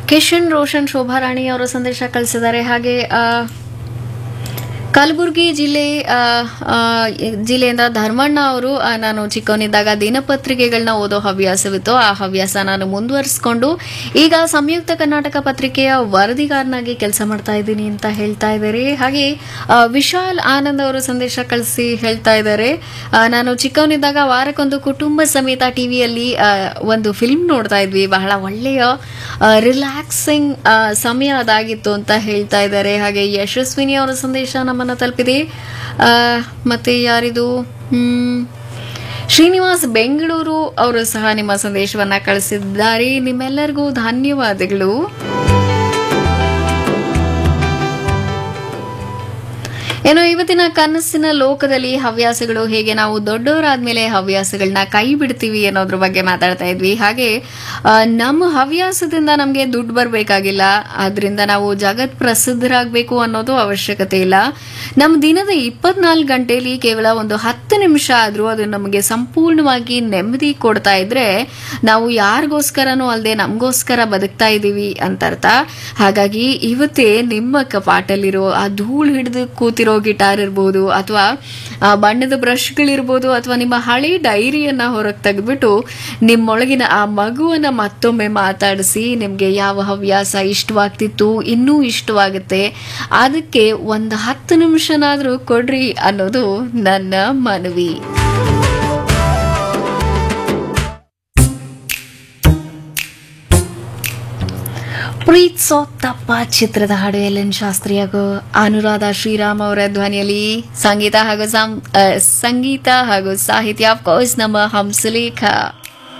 ಕಿಶನ್ ರೋಷನ್ ಶೋಭಾರಾಣಿ ಅವರ ಸಂದೇಶ ಕಳಿಸಿದ್ದಾರೆ ಹಾಗೆ ಆ, ಕಲಬುರಗಿ ಜಿಲ್ಲೆ ಆ, ಆ, ಜಿಲ್ಲೆಯಿಂದ ಧರ್ಮಣ್ಣ ಅವರು ಆ, ನಾನು ಚಿಕ್ಕವನಿದ್ದಾಗ ದಿನಪತ್ರಿಕೆಗಳನ್ನ ಓದೋ ಹವ್ಯಾಸವಿತ್ತು ಆ ಹವ್ಯಾಸ ನಾನು ಮುಂದುವರಿಸಿಕೊಂಡು ಈಗ ಸಂಯುಕ್ತ ಕರ್ನಾಟಕ ಪತ್ರಿಕೆಯ ವರದಿಗಾರನಾಗಿ ಕೆಲಸ ಮಾಡ್ತಾ ಇದ್ದೀನಿ ಅಂತ ಹೇಳ್ತಾ ಇದ್ದಾರೆ ಹಾಗೆ ಆ, ವಿಶಾಲ್ ಆನಂದ್ ಅವರು ಸಂದೇಶ ಕಳಿಸಿ ಹೇಳ್ತಾ ಇದ್ದಾರೆ ಆ, ನಾನು ಚಿಕ್ಕವನಿದ್ದಾಗ ವಾರಕ್ಕೊಂದು ಕುಟುಂಬ ಸಮೇತ ಟಿವಿಯಲ್ಲಿ ಒಂದು ಫಿಲ್ಮ್ ನೋಡ್ತಾ ಇದ್ವಿ ಬಹಳ ಒಳ್ಳೆಯ ರಿಲ್ಯಾಕ್ಸಿಂಗ್ ಸಮಯ ಅದಾಗಿತ್ತು ಅಂತ ಹೇಳ್ತಾ ಇದ್ದಾರೆ ಹಾಗೆ ಯಶಸ್ವಿನಿ ಅವರ ಸಂದೇಶ ನಮ್ಮನ್ನು ತಲುಪಿದೆ ಆ, ಮತ್ತೆ ಯಾರಿದು ಹ್ಮ್, ಶ್ರೀನಿವಾಸ್ ಬೆಂಗಳೂರು ಅವರು ಸಹ ನಿಮ್ಮ ಸಂದೇಶವನ್ನ ಕಳಿಸಿದ್ದಾರೆ ನಿಮ್ಮೆಲ್ಲರಿಗೂ ಧನ್ಯವಾದಗಳು ಏನೋ ಇವತ್ತಿನ ಕನಸಿನ ಲೋಕದಲ್ಲಿ ಹವ್ಯಾಸಗಳು ಹೇಗೆ ನಾವು ದೊಡ್ಡವರಾದ್ಮೇಲೆ ಹವ್ಯಾಸಗಳನ್ನ ಕೈ ಬಿಡ್ತೀವಿ ಅನ್ನೋದ್ರ ಬಗ್ಗೆ ಮಾತಾಡ್ತಾ ಇದ್ವಿ ಹಾಗೆ ಆ, ನಮ್ಮ ಹವ್ಯಾಸದಿಂದ ನಮಗೆ ದುಡ್ಡು ಬರಬೇಕಾಗಿಲ್ಲ ಆದ್ರಿಂದ ನಾವು ಜಗತ್ ಪ್ರಸಿದ್ಧರಾಗಬೇಕು ಅನ್ನೋದು ಅವಶ್ಯಕತೆ ಇಲ್ಲ ನಮ್ಮ ದಿನದ ಇಪ್ಪತ್ನಾಲ್ಕು ಗಂಟೆಯಲ್ಲಿ ಕೇವಲ ಒಂದು ಹತ್ತು ನಿಮಿಷ ಆದರೂ ಅದು ನಮಗೆ ಸಂಪೂರ್ಣವಾಗಿ ನೆಮ್ಮದಿ ಕೊಡ್ತಾ ಇದ್ರೆ ನಾವು ಯಾರಿಗೋಸ್ಕರನೂ ಅಲ್ಲದೆ ನಮಗೋಸ್ಕರ ಬದುಕ್ತಾ ಇದ್ದೀವಿ ಅಂತ ಅರ್ಥ ಹಾಗಾಗಿ ಇವತ್ತೇ ನಿಮ್ಮ ಕಪಾಟಲ್ಲಿರೋ ಆ ಧೂಳು ಹಿಡಿದು ಕೂತಿರೋ ಗಿಟಾರ್ ಇರ್ಬೋದು ಅಥವಾ ಆ ಬಣ್ಣದ ಬ್ರಷ್ಗಳಿರ್ಬೋದು ಅಥವಾ ನಿಮ್ಮ ಹಳೆ ಡೈರಿಯನ್ನ ಹೊರಗೆ ತೆಗೆದ್ಬಿಟ್ಟು ನಿಮ್ಮೊಳಗಿನ ಆ ಮಗುವನ್ನ ಮತ್ತೊಮ್ಮೆ ಮಾತಾಡಿಸಿ ನಿಮಗೆ ಯಾವ ಹವ್ಯಾಸ ಇಷ್ಟವಾಗ್ತಿತ್ತು ಇನ್ನೂ ಇಷ್ಟವಾಗುತ್ತೆ ಅದಕ್ಕೆ ಒಂದು ಹತ್ತು ನಿಮಿಷನಾದರೂ ಕೊಡ್ರಿ ಅನ್ನೋದು ನನ್ನ ಮನವಿ ಪ್ರೀತ್ಸೋ ತಪ್ಪ ಚಿತ್ರದ ಹಾಡು ಎಲ್ ಎನ್ ಶಾಸ್ತ್ರಿ ಹಾಗೂ ಅನುರಾಧ ಶ್ರೀರಾಮ್ ಅವರ ಧ್ವನಿಯಲ್ಲಿ ಸಂಗೀತ ಹಾಗೂ ಸಾಮ್- ಆ, ಸಂಗೀತ ಹಾಗೂ ಸಾಹಿತ್ಯ ಕೋರ್ಸ್ ನಮ್ಮ ಹಂಸಲೇಖ